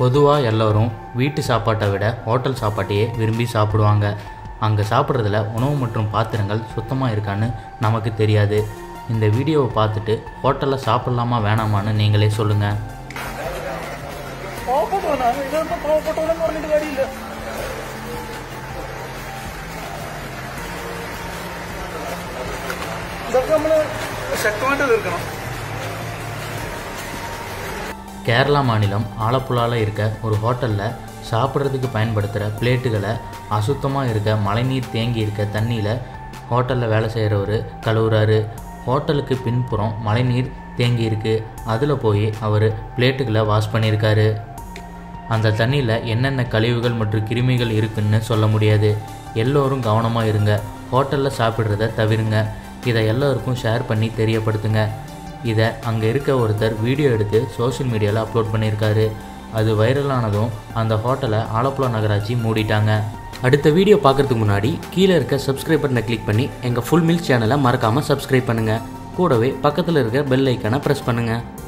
பொதுவாக எல்லோரும் வீட்டு சாப்பாட்டை விட ஹோட்டல் சாப்பாட்டையே விரும்பி சாப்பிடுவாங்க அங்கே சாப்பிட்றதுல உணவு மற்றும் பாத்திரங்கள் சுத்தமாக இருக்கான்னு நமக்கு தெரியாது இந்த வீடியோவை பார்த்துட்டு ஹோட்டலில் சாப்பிட்லாமா வேணாமான்னு நீங்களே சொல்லுங்கள் പാവപ്പെട്ടവനാണ് ഇതിപ്പോ പാവപ്പെട്ടവനെന്ന് പറഞ്ഞിട്ട് കാര്യമില്ല ഇതൊക്കെ നമ്മള് ശക്തമായിട്ട് തീർക്കണം கேரளா மாநிலம் ஆலப்புழாவில் இருக்க ஒரு ஹோட்டலில் சாப்பிட்றதுக்கு பயன்படுத்துகிற பிளேட்டுகளை அசுத்தமாக இருக்க மழைநீர் தேங்கி இருக்க தண்ணியில் ஹோட்டலில் வேலை செய்கிறவர் கழுவுறாரு ஹோட்டலுக்கு பின்புறம் மழைநீர் தேங்கி இருக்கு அதில் போய் அவர் பிளேட்டுகளை வாஷ் பண்ணியிருக்காரு அந்த தண்ணியில் என்னென்ன கழிவுகள் மற்றும் கிருமிகள் இருக்குன்னு சொல்ல முடியாது எல்லோரும் கவனமாக இருங்க ஹோட்டலில் சாப்பிட்றத தவிருங்க இதை எல்லோருக்கும் ஷேர் பண்ணி தெரியப்படுத்துங்க இதை அங்கே இருக்க ஒருத்தர் வீடியோ எடுத்து சோஷியல் மீடியாவில் அப்லோட் பண்ணியிருக்காரு அது வைரலானதும் அந்த ஹோட்டலை ஆலப்புழா நகராட்சி மூடிட்டாங்க அடுத்த வீடியோ பார்க்குறதுக்கு முன்னாடி கீழே இருக்க சப்ஸ்கிரைப் பட்டனை கிளிக் பண்ணி எங்கள் ஃபுல் மில்க் சேனலை மறக்காமல் சப்ஸ்கிரைப் பண்ணுங்கள் கூடவே பக்கத்தில் இருக்க பெல் ஐக்கானை ப்ரெஸ் பண்ணுங்கள்